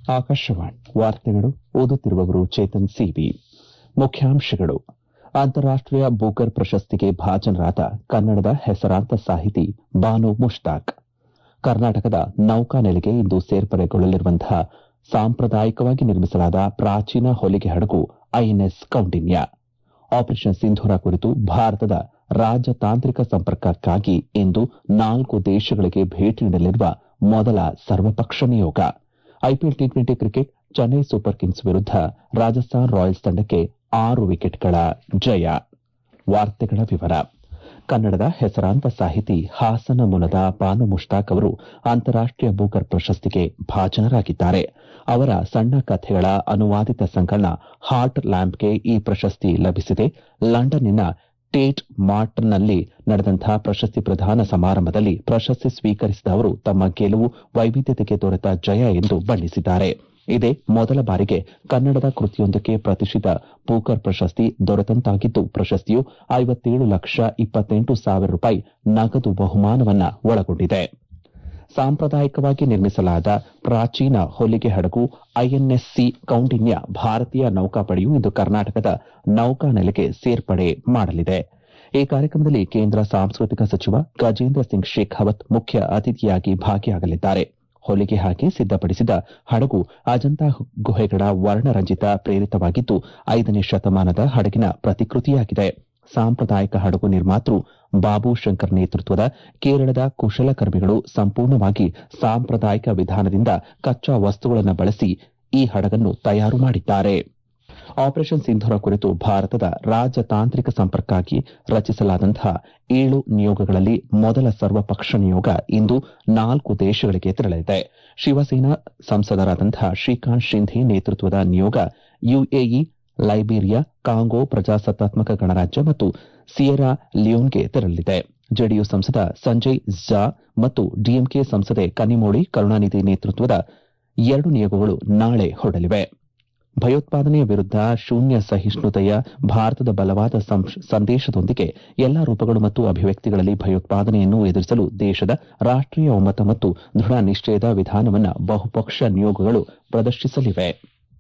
ಆಕಾಶವಾಣಿ ವಾರ್ತೆಗಳು ಓದುತ್ತಿರುವವರು ಚೇತನ್ ಸಿಬಿ ಮುಖ್ಯಾಂಶಗಳು ಅಂತಾರಾಷ್ಟೀಯ ಬೂಕರ್ ಪ್ರಶಸ್ತಿಗೆ ಭಾಜನರಾದ ಕನ್ನಡದ ಹೆಸರಾಂತ ಸಾಹಿತಿ ಬಾನು ಮುಷ್ತಾಕ್ ಕರ್ನಾಟಕದ ನೌಕಾನೆಲೆಗೆ ಇಂದು ಸೇರ್ಪಡೆಗೊಳ್ಳಲಿರುವಂತಹ ಸಾಂಪ್ರದಾಯಿಕವಾಗಿ ನಿರ್ಮಿಸಲಾದ ಪ್ರಾಚೀನ ಹೊಲಿಗೆ ಹಡಗು ಐಎನ್ಎಸ್ ಕೌಂಡಿನ್ಯ ಆಪರೇಷನ್ ಸಿಂಧೂರ ಕುರಿತು ಭಾರತದ ರಾಜತಾಂತ್ರಿಕ ಸಂಪರ್ಕಕ್ಕಾಗಿ ಇಂದು ನಾಲ್ಕು ದೇಶಗಳಿಗೆ ಭೇಟಿ ನೀಡಲಿರುವ ಮೊದಲ ಸರ್ವಪಕ್ಷ ನಿಯೋಗ IPL T twenty cricket Chennai super kings ವಿರುದ್ಧ ರಾಜಸ್ಥಾನ್ ರಾಯಲ್ಸ್ ತಂಡಕ್ಕೆ ಆರು ವಿಕೆಟ್ಗಳ ಜಯ ವಾರ್ತೆಗಳ ವಿವರ ಕನ್ನಡದ ಹೆಸರಾಂತ ಸಾಹಿತಿ ಹಾಸನ ಮೂಲದ ಬಾನು ಮುಷ್ತಾಕ್ ಅವರು ಅಂತಾರಾಷ್ಟೀಯ ಬೂಕರ್ ಪ್ರಶಸ್ತಿಗೆ ಭಾಜನರಾಗಿದ್ದಾರೆ ಅವರ ಸಣ್ಣ ಕಥೆಗಳ ಅನುವಾದಿತ ಸಂಕಲನ ಹಾರ್ಟ್ ಲ್ಯಾಂಪ್ಗೆ ಈ ಪ್ರಶಸ್ತಿ ಲಭಿಸಿದೆ ಲಂಡನ್ನಿನ ಟೇಟ್ ಮಾರ್ಟನ್ನಲ್ಲಿ ನಡೆದಂತಹ ಪ್ರಶಸ್ತಿ ಪ್ರದಾನ ಸಮಾರಂಭದಲ್ಲಿ ಪ್ರಶಸ್ತಿ ಸ್ವೀಕರಿಸಿದ ಅವರು ತಮ್ಮ ಗೆಲುವು ವೈವಿಧ್ಯತೆಗೆ ದೊರೆತ ಜಯ ಎಂದು ಬಣ್ಣಿಸಿದ್ದಾರೆ ಇದೇ ಮೊದಲ ಬಾರಿಗೆ ಕನ್ನಡದ ಕೃತಿಯೊಂದಕ್ಕೆ ಪ್ರತಿಷ್ಠಿತ ಬೂಕರ್ ಪ್ರಶಸ್ತಿ ದೊರೆತಂತಾಗಿದ್ದು ಪ್ರಶಸ್ತಿಯು ಐವತ್ತೇಳು ಲಕ್ಷ ಇಪ್ಪತ್ತೆಂಟು ಸಾವಿರ ರೂಪಾಯಿ ನಗದು ಬಹುಮಾನವನ್ನ ಒಳಗೊಂಡಿದೆ ಸಾಂಪ್ರದಾಯಿಕವಾಗಿ ನಿರ್ಮಿಸಲಾದ ಪ್ರಾಚೀನ ಹೊಲಿಗೆ ಹಡಗು ಐಎನ್ಎಸ್ಸಿ ಕೌಂಡಿನ್ಯ ಭಾರತೀಯ ನೌಕಾಪಡೆಯು ಇಂದು ಕರ್ನಾಟಕದ ನೌಕಾನೆಲೆಗೆ ಸೇರ್ಪಡೆ ಮಾಡಲಿದೆ ಈ ಕಾರ್ಯಕ್ರಮದಲ್ಲಿ ಕೇಂದ್ರ ಸಾಂಸ್ಕೃತಿಕ ಸಚಿವ ಗಜೇಂದ್ರ ಸಿಂಗ್ ಶೇಖಾವತ್ ಮುಖ್ಯ ಅತಿಥಿಯಾಗಿ ಭಾಗಿಯಾಗಲಿದ್ದಾರೆ ಹೊಲಿಗೆ ಹಾಕಿ ಸಿದ್ದಪಡಿಸಿದ ಹಡಗು ಅಜಂತಾ ಗುಹೆಗಳ ವರ್ಣರಂಜಿತ ಪ್ರೇರಿತವಾಗಿದ್ದು ಐದನೇ ಶತಮಾನದ ಹಡಗಿನ ಪ್ರತಿಕೃತಿಯಾಗಿದೆ ಸಾಂಪ್ರದಾಯಿಕ ಹಡಗು ನಿರ್ಮಾತೃ ಬಾಬು ಶಂಕರ್ ನೇತೃತ್ವದ ಕೇರಳದ ಕುಶಲಕರ್ಮಿಗಳು ಸಂಪೂರ್ಣವಾಗಿ ಸಾಂಪ್ರದಾಯಿಕ ವಿಧಾನದಿಂದ ಕಚ್ಚಾ ವಸ್ತುಗಳನ್ನು ಬಳಸಿ ಈ ಹಡಗನ್ನು ತಯಾರು ಮಾಡಿದ್ದಾರೆ ಆಪರೇಷನ್ ಸಿಂಧೂರ ಕುರಿತು ಭಾರತದ ರಾಜತಾಂತ್ರಿಕ ಸಂಪರ್ಕಕ್ಕಾಗಿ ರಚಿಸಲಾದಂತಹ ಏಳು ನಿಯೋಗಗಳಲ್ಲಿ ಮೊದಲ ಸರ್ವಪಕ್ಷ ನಿಯೋಗ ಇಂದು ನಾಲ್ಕು ದೇಶಗಳಿಗೆ ತೆರಳಲಿದೆ ಶಿವಸೇನಾ ಸಂಸದರಾದಂತಹ ಶ್ರೀಕಾಂತ್ ಶಿಂಧೆ ನೇತೃತ್ವದ ನಿಯೋಗ ಯುಎಇ ಲೈಬೀರಿಯಾ ಕಾಂಗೋ ಪ್ರಜಾಸತ್ತಾತ್ಮಕ ಗಣರಾಜ್ಯ ಮತ್ತು ಸಿಯೆರಾ ಲಿಯೋನ್ಗೆ ತೆರಳಲಿದೆ ಜೆಡಿಯು ಸಂಸದ ಸಂಜಯ್ ಝಾ ಮತ್ತು ಡಿಎಂಕೆ ಸಂಸದೆ ಕನ್ನಿಮೋಳಿ ಕರುಣಾನಿಧಿ ನೇತೃತ್ವದ ಎರಡು ನಿಯೋಗಗಳು ನಾಳೆ ಹೊರಡಲಿವೆ ಭಯೋತ್ಪಾದನೆಯ ವಿರುದ್ಧ ಶೂನ್ಯ ಸಹಿಷ್ಣುತೆಯ ಭಾರತದ ಬಲವಾದ ಸಂದೇಶದೊಂದಿಗೆ ಎಲ್ಲಾ ರೂಪಗಳು ಮತ್ತು ಅಭಿವ್ಯಕ್ತಿಗಳಲ್ಲಿ ಭಯೋತ್ಪಾದನೆಯನ್ನು ಎದುರಿಸಲು ದೇಶದ ರಾಷ್ಟೀಯ ಒಮ್ಮತ ಮತ್ತು ದೃಢ ನಿಶ್ಚಯದ ವಿಧಾನವನ್ನು ಬಹುಪಕ್ಷ ನಿಯೋಗಗಳು ಪ್ರದರ್ಶಿಸಲಿವೆ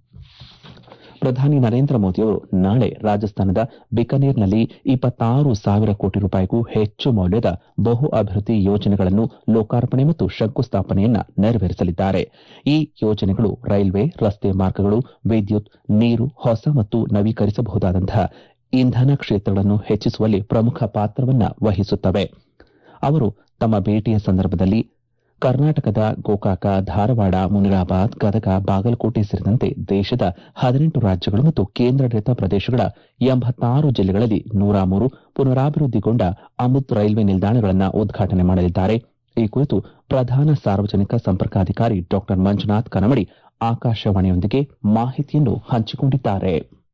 ಪ್ರಧಾನಿ ನರೇಂದ್ರ ಮೋದಿಯವರು ನಾಳೆ ರಾಜಸ್ಥಾನದ ಬಿಕನೇರ್ನಲ್ಲಿ ಇಪ್ಪತ್ತಾರು ಸಾವಿರ ಕೋಟಿ ರೂಪಾಯಿಗೂ ಹೆಚ್ಚು ಮೌಲ್ಯದ ಬಹು ಅಭಿವೃದ್ಧಿ ಯೋಜನೆಗಳನ್ನು ಲೋಕಾರ್ಪಣೆ ಮತ್ತು ಶಂಕುಸ್ಥಾಪನೆಯನ್ನ ನೆರವೇರಿಸಲಿದ್ದಾರೆ ಈ ಯೋಜನೆಗಳು ರೈಲ್ವೆ ರಸ್ತೆ ಮಾರ್ಗಗಳು ವಿದ್ಯುತ್ ನೀರು ಹೊಸ ಮತ್ತು ನವೀಕರಿಸಬಹುದಾದಂತಹ ಇಂಧನ ಕ್ಷೇತ್ರಗಳನ್ನು ಹೆಚ್ಚಿಸುವಲ್ಲಿ ಪ್ರಮುಖ ಪಾತ್ರವನ್ನು ವಹಿಸುತ್ತವೆ ಅವರು ತಮ್ಮ ಭೇಟಿಯ ಸಂದರ್ಭದಲ್ಲಿ ಕರ್ನಾಟಕದ ಗೋಕಾಕ ಧಾರವಾಡ ಮುನಿರಾಬಾದ್ ಗದಗ ಬಾಗಲಕೋಟೆ ಸೇರಿದಂತೆ ದೇಶದ ಹದಿನೆಂಟು ರಾಜ್ಯಗಳು ಮತ್ತು ಕೇಂದ್ರಾಡಳಿತ ಪ್ರದೇಶಗಳ ಎಂಬತ್ತಾರು ಜಿಲ್ಲೆಗಳಲ್ಲಿ ನೂರ ಮೂರು ಪುನರಾಭಿವೃದ್ದಿಗೊಂಡ ಅಮೃತ್ ರೈಲ್ವೆ ನಿಲ್ದಾಣಗಳನ್ನು ಉದ್ಘಾಟನೆ ಮಾಡಲಿದ್ದಾರೆ ಈ ಕುರಿತು ಪ್ರಧಾನ ಸಾರ್ವಜನಿಕ ಸಂಪರ್ಕಾಧಿಕಾರಿ ಡಾ ಮಂಜುನಾಥ್ ಕನಮಡಿ ಆಕಾಶವಾಣಿಯೊಂದಿಗೆ ಮಾಹಿತಿಯನ್ನು ಹಂಚಿಕೊಂಡಿದ್ದಾರೆ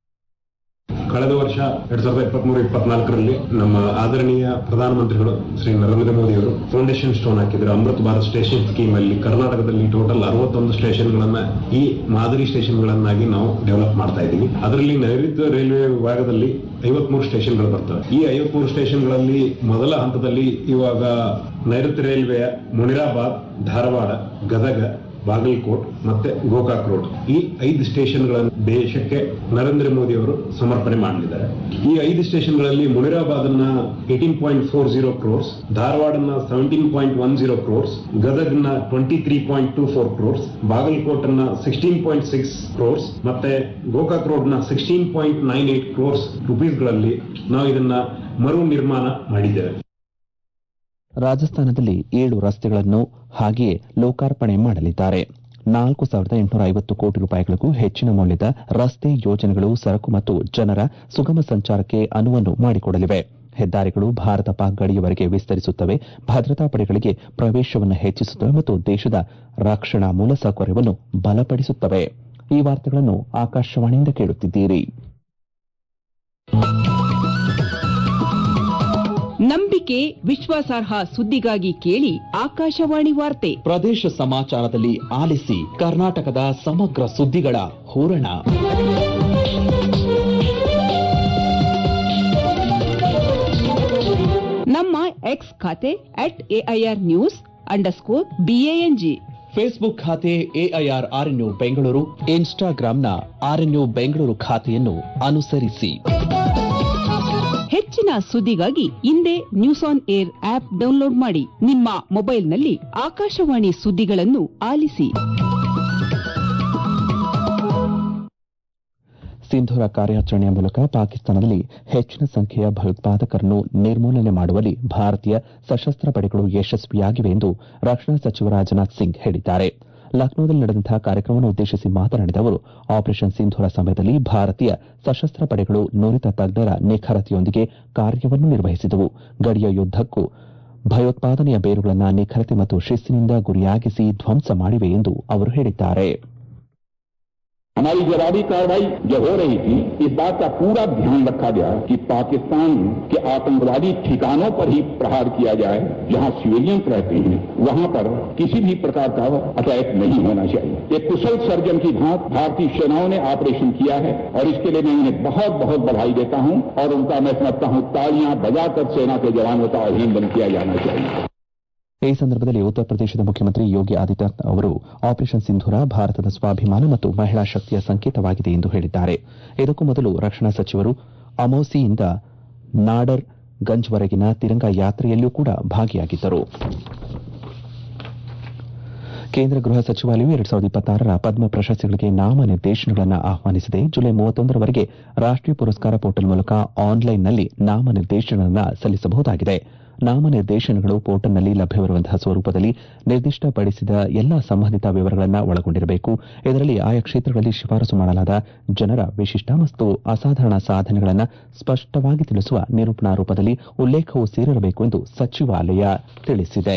ಕಳೆದ ವರ್ಷ ಎರಡ್ ಸಾವಿರದ ಇಪ್ಪತ್ಮೂರು ಇಪ್ಪತ್ನಾಲ್ಕರಲ್ಲಿ ನಮ್ಮ ಆದರಣೀಯ ಪ್ರಧಾನಮಂತ್ರಿಗಳು ಶ್ರೀ ನರೇಂದ್ರ ಮೋದಿ ಅವರು ಫೌಂಡೇಶನ್ ಸ್ಟೋನ್ ಹಾಕಿದ್ರು ಅಮೃತ್ ಭಾರತ್ ಸ್ಟೇಷನ್ ಸ್ಕೀಮ್ ಅಲ್ಲಿ ಕರ್ನಾಟಕದಲ್ಲಿ ಟೋಟಲ್ ಅರವತ್ತೊಂದು ಸ್ಟೇಷನ್ಗಳನ್ನ ಈ ಮಾದರಿ ಸ್ಟೇಷನ್ಗಳನ್ನಾಗಿ ನಾವು ಡೆವಲಪ್ ಮಾಡ್ತಾ ಇದ್ದೀವಿ ಅದರಲ್ಲಿ ನೈಋತ್ಯ ರೈಲ್ವೆ ವಿಭಾಗದಲ್ಲಿ ಐವತ್ಮೂರು ಸ್ಟೇಷನ್ಗಳು ಬರ್ತವೆ ಈ ಐವತ್ಮೂರು ಸ್ಟೇಷನ್ಗಳಲ್ಲಿ ಮೊದಲ ಹಂತದಲ್ಲಿ ಇವಾಗ ನೈಋತ್ಯ ರೈಲ್ವೆಯ ಮುನಿರಾಬಾದ್ ಧಾರವಾಡ ಗದಗ ಬಾಗಲಕೋಟ್ ಮತ್ತೆ ಗೋಕಾಕ್ ರೋಡ್ ಈ ಐದು ಸ್ಟೇಷನ್ಗಳನ್ನು ದೇಶಕ್ಕೆ ನರೇಂದ್ರ ಮೋದಿ ಅವರು ಸಮರ್ಪಣೆ ಮಾಡಲಿದ್ದಾರೆ ಈ ಐದು ಸ್ಟೇಷನ್ಗಳಲ್ಲಿ ಮುನಿರಾಬಾದ್ ಅನ್ನ eighteen point four zero crores ಧಾರವಾಡನ seventeen point one zero crores ಗದಗ್ನ twenty three point two four crores Bagalkot ಅನ್ನ ಸಿಕ್ಸ್ಟೀನ್ ಪಾಯಿಂಟ್ ಸಿಕ್ಸ್ ಕ್ರೋರ್ಸ್ ಮತ್ತೆ ಗೋಕಾಕ್ ರೋಡ್ ನ sixteen point nine eight crores ರುಪೀಸ್ಗಳಲ್ಲಿ ನಾವು ಇದನ್ನ ಮರು ನಿರ್ಮಾಣ ಮಾಡಿದ್ದೇವೆ ರಾಜಸ್ಥಾನದಲ್ಲಿ ಏಳು ರಸ್ತೆಗಳನ್ನು ಹಾಗೆಯೇ ಲೋಕಾರ್ಪಣೆ ಮಾಡಲಿದ್ದಾರೆ ನಾಲ್ಕು ಸಾವಿರದ ಎಂಟುನೂರ ಐವತ್ತು ಕೋಟಿ ರೂಪಾಯಿಗಳಿಗೂ ಹೆಚ್ಚಿನ ಮೌಲ್ಯದ ರಸ್ತೆ ಯೋಜನೆಗಳು ಸರಕು ಮತ್ತು ಜನರ ಸುಗಮ ಸಂಚಾರಕ್ಕೆ ಅನುವನ್ನು ಮಾಡಿಕೊಡಲಿವೆ ಹೆದ್ದಾರಿಗಳು ಭಾರತ ಪಾಕ್ ಗಡಿಯವರೆಗೆ ವಿಸ್ತರಿಸುತ್ತವೆ ಭದ್ರತಾ ಪಡೆಗಳಿಗೆ ಪ್ರವೇಶವನ್ನು ಹೆಚ್ಚಿಸುತ್ತವೆ ಮತ್ತು ದೇಶದ ರಕ್ಷಣಾ ಮೂಲಸೌಕರ್ಯವನ್ನು ಬಲಪಡಿಸುತ್ತವೆ ಈ ವಾರ್ತೆಗಳನ್ನು ಆಕಾಶವಾಣಿಯಿಂದ ಕೇಳುತ್ತಿದ್ದೀರಿ ನಂಬಿಕೆ ವಿಶ್ವಾಸಾರ್ಹ ಸುದ್ದಿಗಾಗಿ ಕೇಳಿ ಆಕಾಶವಾಣಿ ವಾರ್ತೆ ಪ್ರದೇಶ ಸಮಾಚಾರದಲ್ಲಿ ಆಲಿಸಿ ಕರ್ನಾಟಕದ ಸಮಗ್ರ ಸುದ್ದಿಗಳ ಹೂರಣ ನಮ್ಮ ಎಕ್ಸ್ ಖಾತೆ at AIR news underscore B A N G Facebook ಖಾತೆ ಎಐಆರ್ ಆರ್ಎನ್ಯು ಬೆಂಗಳೂರು ಇನ್ಸ್ಟಾಗ್ರಾಂನ ಆರ್ಎನ್ಯು ಬೆಂಗಳೂರು ಖಾತೆಯನ್ನು ಅನುಸರಿಸಿ ಹೆಚ್ಚಿನ ಸುದ್ದಿಗಾಗಿ ಹಿಂದೆ news on air app download ಮಾಡಿ ನಿಮ್ಮ ಮೊಬೈಲ್ನಲ್ಲಿ ಆಕಾಶವಾಣಿ ಸುದ್ದಿಗಳನ್ನು ಆಲಿಸಿ ಸಿಂಧೂರ ಕಾರ್ಯಾಚರಣೆಯ ಮೂಲಕ ಪಾಕಿಸ್ತಾನದಲ್ಲಿ ಹೆಚ್ಚಿನ ಸಂಖ್ಯೆಯ ಭಯೋತ್ಪಾದಕರನ್ನು ನಿರ್ಮೂಲನೆ ಮಾಡುವಲ್ಲಿ ಭಾರತೀಯ ಸಶಸ್ತ್ರ ಪಡೆಗಳು ಯಶಸ್ವಿಯಾಗಿವೆ ಎಂದು ರಕ್ಷಣಾ ಸಚಿವ ರಾಜನಾಥ್ ಸಿಂಗ್ ಹೇಳಿದ್ದಾರೆ ಲಕ್ನೋದಲ್ಲಿ ನಡೆದಂತಹ ಕಾರ್ಯಕ್ರಮವನ್ನು ಉದ್ದೇಶಿಸಿ ಮಾತನಾಡಿದ ಅವರು ಆಪರೇಷನ್ ಸಿಂಧೂರ ಸಮಯದಲ್ಲಿ ಭಾರತೀಯ ಸಶಸ್ತ್ರ ಪಡೆಗಳು ನುರಿತ ತಜ್ಞರ ನಿಖರತೆಯೊಂದಿಗೆ ಕಾರ್ಯವನ್ನು ನಿರ್ವಹಿಸಿದವು ಗಡಿಯ ಯುದ್ದಕ್ಕೂ ಭಯೋತ್ಪಾದನೆಯ ಬೇರುಗಳನ್ನು ನಿಖರತೆ ಮತ್ತು ಶಿಸ್ತಿನಿಂದ ಗುರಿಯಾಗಿಸಿ ಧ್ವಂಸ ಮಾಡಿವೆ ಎಂದು ಅವರು ಹೇಳಿದ್ದಾರೆ हमारी जवाबी कार्रवाई जो हो रही थी इस बात का पूरा ध्यान रखा गया कि पाकिस्तान के आतंकवादी ठिकानों पर ही प्रहार किया जाए जहां सिविलियंस रहते हैं वहां पर किसी भी प्रकार का अटैक नहीं होना चाहिए एक कुशल सर्जन की भांत भारतीय सेनाओं ने ऑपरेशन किया है और इसके लिए मैं उन्हें बहुत बहुत बधाई देता हूं और उनका मैं समझता हूं तालियां बजाकर सेना के जवानों का अभिनंदन किया जाना चाहिए ಈ ಸಂದರ್ಭದಲ್ಲಿ ಉತ್ತರ ಪ್ರದೇಶದ ಮುಖ್ಯಮಂತ್ರಿ ಯೋಗಿ ಆದಿತ್ಯನಾಥ್ ಅವರು ಆಪರೇಷನ್ ಸಿಂಧೂರ ಭಾರತದ ಸ್ವಾಭಿಮಾನ ಮತ್ತು ಮಹಿಳಾ ಶಕ್ತಿಯ ಸಂಕೇತವಾಗಿದೆ ಎಂದು ಹೇಳಿದ್ದಾರೆ ಇದಕ್ಕೂ ಮೊದಲು ರಕ್ಷಣಾ ಸಚಿವರು ಅಮೋಸಿಯಿಂದ ನಾಡರ್ ಗಂಜ್ವರೆಗಿನ ತಿರಂಗ ಯಾತ್ರೆಯಲ್ಲೂ ಕೂಡ ಭಾಗಿಯಾಗಿದ್ದರು ಕೇಂದ್ರ ಗೃಹ ಸಚಿವಾಲಯವು ಎರಡ್ ಸಾವಿರದ ಇಪ್ಪತ್ತಾರರ ಪದ್ಮ ಪ್ರಶಸ್ತಿಗಳಿಗೆ ನಾಮನಿರ್ದೇಶನಗಳನ್ನು ಆಹ್ವಾನಿಸಿದೆ ಜುಲೈ ಮೂವತ್ತೊಂದರವರೆಗೆ ರಾಷ್ಟೀಯ ಪುರಸ್ಕಾರ ಪೋರ್ಟಲ್ ಮೂಲಕ ಆನ್ಲೈನ್ನಲ್ಲಿ ನಾಮನಿರ್ದೇಶನಗಳನ್ನು ಸಲ್ಲಿಸಬಹುದಾಗಿದೆ ನಾಮನಿರ್ದೇಶನಗಳು ಪೋರ್ಟಲ್ನಲ್ಲಿ ಲಭ್ಯವಿರುವಂತಹ ಸ್ವರೂಪದಲ್ಲಿ ನಿರ್ದಿಷ್ಟಪಡಿಸಿದ ಎಲ್ಲಾ ಸಂಬಂಧಿತ ವಿವರಗಳನ್ನು ಒಳಗೊಂಡಿರಬೇಕು ಇದರಲ್ಲಿ ಆಯಾ ಕ್ಷೇತ್ರಗಳಲ್ಲಿ ಶಿಫಾರಸು ಮಾಡಲಾದ ಜನರ ವಿಶಿಷ್ಟ ಮತ್ತು ಅಸಾಧಾರಣ ಸಾಧನೆಗಳನ್ನು ಸ್ಪಷ್ಟವಾಗಿ ತಿಳಿಸುವ ನಿರೂಪಣಾ ರೂಪದಲ್ಲಿ ಉಲ್ಲೇಖವು ಸೇರಿರಬೇಕು ಎಂದು ಸಚಿವಾಲಯ ತಿಳಿಸಿದೆ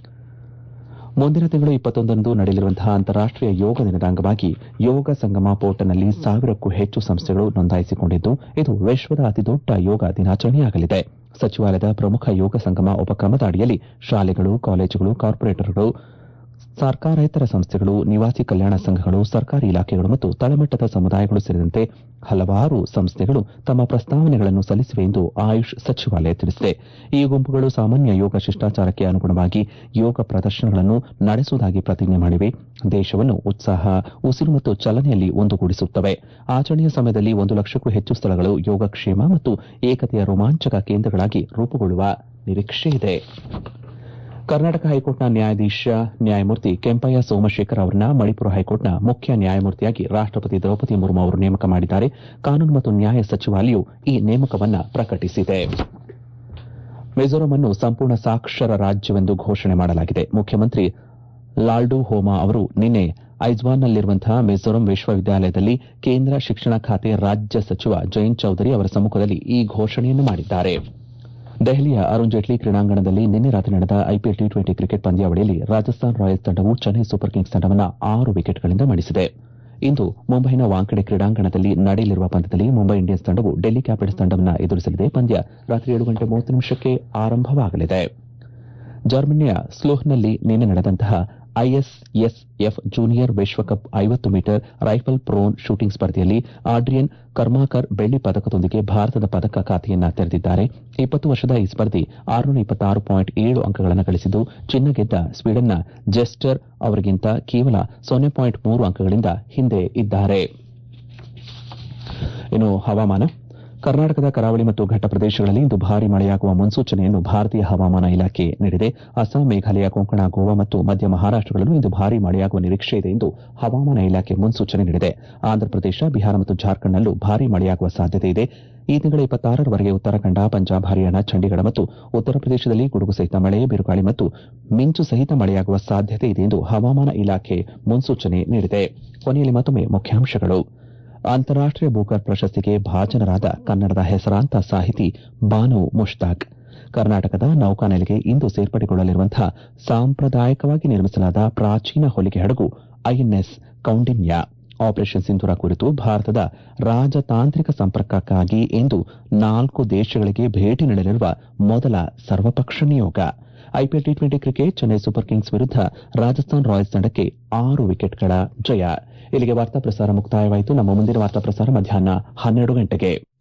ಮುಂದಿನ ತಿಂಗಳು ಇಪ್ಪತ್ತೊಂದರಂದು ನಡೆಯಲಿರುವಂತಹ ಅಂತಾರಾಷ್ಟೀಯ ಯೋಗ ದಿನದ ಅಂಗವಾಗಿ ಯೋಗ ಸಂಗಮ ಪೋರ್ಟಲ್ನಲ್ಲಿ ಸಾವಿರಕ್ಕೂ ಹೆಚ್ಚು ಸಂಸ್ಥೆಗಳು ನೋಂದಾಯಿಸಿಕೊಂಡಿದ್ದು ಇದು ವಿಶ್ವದ ಅತಿದೊಡ್ಡ ಯೋಗ ದಿನಾಚರಣೆಯಾಗಲಿದೆ ಸಚಿವಾಲಯದ ಪ್ರಮುಖ ಯೋಗ ಸಂಗಮ ಉಪಕ್ರಮದ ಅಡಿಯಲ್ಲಿ ಶಾಲೆಗಳು ಕಾಲೇಜುಗಳು ಕಾರ್ಪೊರೇಟರ್ಗಳು ಸರ್ಕಾರೇತರ ಸಂಸ್ಥೆಗಳು ನಿವಾಸಿ ಕಲ್ಯಾಣ ಸಂಘಗಳು ಸರ್ಕಾರಿ ಇಲಾಖೆಗಳು ಮತ್ತು ತಳಮಟ್ಟದ ಸಮುದಾಯಗಳು ಸೇರಿದಂತೆ ಹಲವಾರು ಸಂಸ್ಥೆಗಳು ತಮ್ಮ ಪ್ರಸ್ತಾವನೆಗಳನ್ನು ಸಲ್ಲಿಸಿವೆ ಎಂದು ಆಯುಷ್ ಸಚಿವಾಲಯ ತಿಳಿಸಿದೆ ಈ ಗುಂಪುಗಳು ಸಾಮಾನ್ಯ ಯೋಗ ಶಿಷ್ಟಾಚಾರಕ್ಕೆ ಅನುಗುಣವಾಗಿ ಯೋಗ ಪ್ರದರ್ಶನಗಳನ್ನು ನಡೆಸುವುದಾಗಿ ಪ್ರತಿಜ್ಞೆ ಮಾಡಿವೆ ದೇಶವನ್ನು ಉತ್ಸಾಹ ಉಸಿರು ಮತ್ತು ಚಲನೆಯಲ್ಲಿ ಒಂದುಗೂಡಿಸುತ್ತವೆ ಆಚರಣೆಯ ಸಮಯದಲ್ಲಿ ಒಂದು ಲಕ್ಷಕ್ಕೂ ಹೆಚ್ಚು ಸ್ಥಳಗಳು ಯೋಗಕ್ಷೇಮ ಮತ್ತು ಏಕತೆಯ ರೋಮಾಂಚಕ ಕೇಂದ್ರಗಳಾಗಿ ರೂಪುಗೊಳ್ಳುವ ನಿರೀಕ್ಷೆಯಿದೆ ಕರ್ನಾಟಕ ಹೈಕೋರ್ಟ್ನ ನ್ಯಾಯಾಧೀಶ ನ್ಯಾಯಮೂರ್ತಿ ಕೆಂಪಯ್ಯ ಸೋಮಶೇಖರ್ ಅವರನ್ನ ಮಣಿಪುರ ಹೈಕೋರ್ಟ್ನ ಮುಖ್ಯ ನ್ಯಾಯಮೂರ್ತಿಯಾಗಿ ರಾಷ್ಟಪತಿ ದ್ರೌಪದಿ ಮುರ್ಮು ಅವರು ನೇಮಕ ಮಾಡಿದ್ದಾರೆ ಕಾನೂನು ಮತ್ತು ನ್ಯಾಯ ಸಚಿವಾಲಯವು ಈ ನೇಮಕವನ್ನು ಪ್ರಕಟಿಸಿದೆ ಮಿಜೋರಾಂ ಅನ್ನು ಸಂಪೂರ್ಣ ಸಾಕ್ಷರ ರಾಜ್ಯವೆಂದು ಘೋಷಣೆ ಮಾಡಲಾಗಿದೆ ಮುಖ್ಯಮಂತ್ರಿ ಲಾಲ್ಡು ಹೋಮಾ ಅವರು ನಿನ್ನೆ ಐಜ್ವಾನ್ನಲ್ಲಿರುವಂತಹ ಮಿಜೋರಾಂ ವಿಶ್ವವಿದ್ಯಾಲಯದಲ್ಲಿ ಕೇಂದ್ರ ಶಿಕ್ಷಣ ಖಾತೆ ರಾಜ್ಯ ಸಚಿವ ಜಯಂತ್ ಚೌಧರಿ ಅವರ ಸಮ್ಮುಖದಲ್ಲಿ ಈ ಘೋಷಣೆಯನ್ನು ಮಾಡಿದ್ದಾರೆ ದೆಹಲಿಯ ಅರುಣ್ ಜೇಟ್ಲಿ ಕ್ರೀಡಾಂಗಣದಲ್ಲಿ ನಿನ್ನೆ ರಾತ್ರಿ ನಡೆದ ಐಪಿಎಲ್ ಟಿ ಟ್ವೆಂಟಿ ಕ್ರಿಕೆಟ್ ಪಂದ್ಯಾವಳಿಯಲ್ಲಿ ರಾಜಸ್ಥಾನ್ ರಾಯಲ್ಸ್ ತಂಡವು ಚೆನ್ನೈ ಸೂಪರ್ ಕಿಂಗ್ಸ್ ತಂಡವನ್ನು ಆರು ವಿಕೆಟ್ಗಳಿಂದ ಮಣಿಸಿದೆ ಇಂದು ಮುಂಬೈನ ವಾಂಖೆಡೆ ಕ್ರೀಡಾಂಗಣದಲ್ಲಿ ನಡೆಯಲಿರುವ ಪಂದ್ಯದಲ್ಲಿ ಮುಂಬೈ ಇಂಡಿಯನ್ಸ್ ತಂಡವು ಡೆಲ್ಲಿ ಕ್ಯಾಪಿಟಲ್ಸ್ ತಂಡವನ್ನು ಎದುರಿಸಲಿದೆ ಪಂದ್ಯ ರಾತ್ರಿ ಏಳು ಗಂಟೆ ಮೂವತ್ತು ನಿಮಿಷಕ್ಕೆ ಆರಂಭವಾಗಲಿದೆ ಜರ್ಮನಿಯ ಸ್ಲೋಹ್ನಲ್ಲಿ ನಿನ್ನೆ ನಡೆದಂತಹ ಐಎಸ್ಎಸ್ಎಫ್ ಜೂನಿಯರ್ ವಿಶ್ವಕಪ್ ಐವತ್ತು ಮೀಟರ್ ರೈಫಲ್ ಪ್ರೋನ್ ಶೂಟಿಂಗ್ ಸ್ಪರ್ಧೆಯಲ್ಲಿ ಆಡ್ರಿಯನ್ ಕರ್ಮಾಕರ್ ಬೆಳ್ಳಿ ಪದಕದೊಂದಿಗೆ ಭಾರತದ ಪದಕ ಖಾತೆಯನ್ನ ತೆರೆದಿದ್ದಾರೆ ಇಪ್ಪತ್ತು ವರ್ಷದ ಈ ಸ್ಪರ್ಧಿ ಆರುನೂರ ಇಪ್ಪತ್ತಾರು ಪಾಯಿಂಟ್ ಏಳು ಅಂಕಗಳನ್ನು ಗಳಿಸಿದ್ದು ಚಿನ್ನ ಗೆದ್ದ ಸ್ವೀಡನ್ನ ಜೆಸ್ಟರ್ ಅವರಿಗಿಂತ ಕೇವಲ ಸೊನ್ನೆ ಪಾಯಿಂಟ್ ಮೂರು ಅಂಕಗಳಿಂದ ಹಿಂದೆ ಇದ್ದಾರೆ ಇನ್ನು ಹವಾಮಾನ ಕರ್ನಾಟಕದ ಕರಾವಳಿ ಮತ್ತು ಘಟ್ಟ ಪ್ರದೇಶಗಳಲ್ಲಿ ಇಂದು ಭಾರಿ ಮಳೆಯಾಗುವ ಮುನ್ಸೂಚನೆಯನ್ನು ಭಾರತೀಯ ಹವಾಮಾನ ಇಲಾಖೆ ನೀಡಿದೆ ಅಸ್ಸಾಂ ಮೇಘಾಲಯ ಕೊಂಕಣ ಗೋವಾ ಮತ್ತು ಮಧ್ಯ ಮಹಾರಾಷ್ಟಗಳಲ್ಲೂ ಇಂದು ಭಾರಿ ಮಳೆಯಾಗುವ ನಿರೀಕ್ಷೆ ಇದೆ ಎಂದು ಹವಾಮಾನ ಇಲಾಖೆ ಮುನ್ಸೂಚನೆ ನೀಡಿದೆ ಆಂಧ್ರಪ್ರದೇಶ ಬಿಹಾರ ಮತ್ತು ಜಾರ್ಖಂಡ್ನಲ್ಲೂ ಭಾರಿ ಮಳೆಯಾಗುವ ಸಾಧ್ಯತೆ ಇದೆ ಈ ತಿಂಗಳ ಇಪ್ಪತ್ತಾರರವರೆಗೆ ಉತ್ತರಾಖಂಡ ಪಂಜಾಬ್ ಹರಿಯಾಣ ಚಂಡೀಗಢ ಮತ್ತು ಉತ್ತರ ಪ್ರದೇಶದಲ್ಲಿ ಗುಡುಗು ಸಹಿತ ಮಳೆ ಬಿರುಗಾಳಿ ಮತ್ತು ಮಿಂಚು ಸಹಿತ ಮಳೆಯಾಗುವ ಸಾಧ್ಯತೆ ಇದೆ ಎಂದು ಹವಾಮಾನ ಇಲಾಖೆ ಮುನ್ಸೂಚನೆ ನೀಡಿದೆ ಕೊನೆಯಲ್ಲಿ ಮತ್ತೊಮ್ಮೆ ಮುಖ್ಯಾಂಶಗಳು ಅಂತಾರಾಷ್ಟೀಯ ಬೂಕರ್ ಪ್ರಶಸ್ತಿಗೆ ಭಾಜನರಾದ ಕನ್ನಡದ ಹೆಸರಾಂತ ಸಾಹಿತಿ ಬಾನು ಮುಷ್ತಾಕ್ ಕರ್ನಾಟಕದ ನೌಕಾನೆಲೆಗೆ ಇಂದು ಸೇರ್ಪಡೆಗೊಳ್ಳಲಿರುವಂತಹ ಸಾಂಪ್ರದಾಯಿಕವಾಗಿ ನಿರ್ಮಿಸಲಾದ ಪ್ರಾಚೀನ ಹೊಲಿಗೆ ಹಡಗು ಐಎನ್ಎಸ್ ಕೌಂಡಿನ್ಯ ಆಪರೇಷನ್ ಸಿಂಧೂರ ಕುರಿತು ಭಾರತದ ರಾಜತಾಂತ್ರಿಕ ಸಂಪರ್ಕಕ್ಕಾಗಿ ಇಂದು ನಾಲ್ಕು ದೇಶಗಳಿಗೆ ಭೇಟಿ ನೀಡಲಿರುವ ಮೊದಲ ಸರ್ವಪಕ್ಷ ನಿಯೋಗ IPL T twenty cricket Chennai super kings ವಿರುದ್ಧ ರಾಜಸ್ಥಾನ್ ರಾಯಲ್ಸ್ ತಂಡಕ್ಕೆ ಆರು ವಿಕೆಟ್ಗಳ ಜಯ ಇಲ್ಲಿಗೆ ವಾರ್ತಾ ಪ್ರಸಾರ ಮುಕ್ತಾಯವಾಯಿತು ನಮ್ಮ ಮುಂದಿನ ವಾರ್ತಾ ಪ್ರಸಾರ ಮಧ್ಯಾಹ್ನ ಹನ್ನೆರಡು ಗಂಟೆಗೆ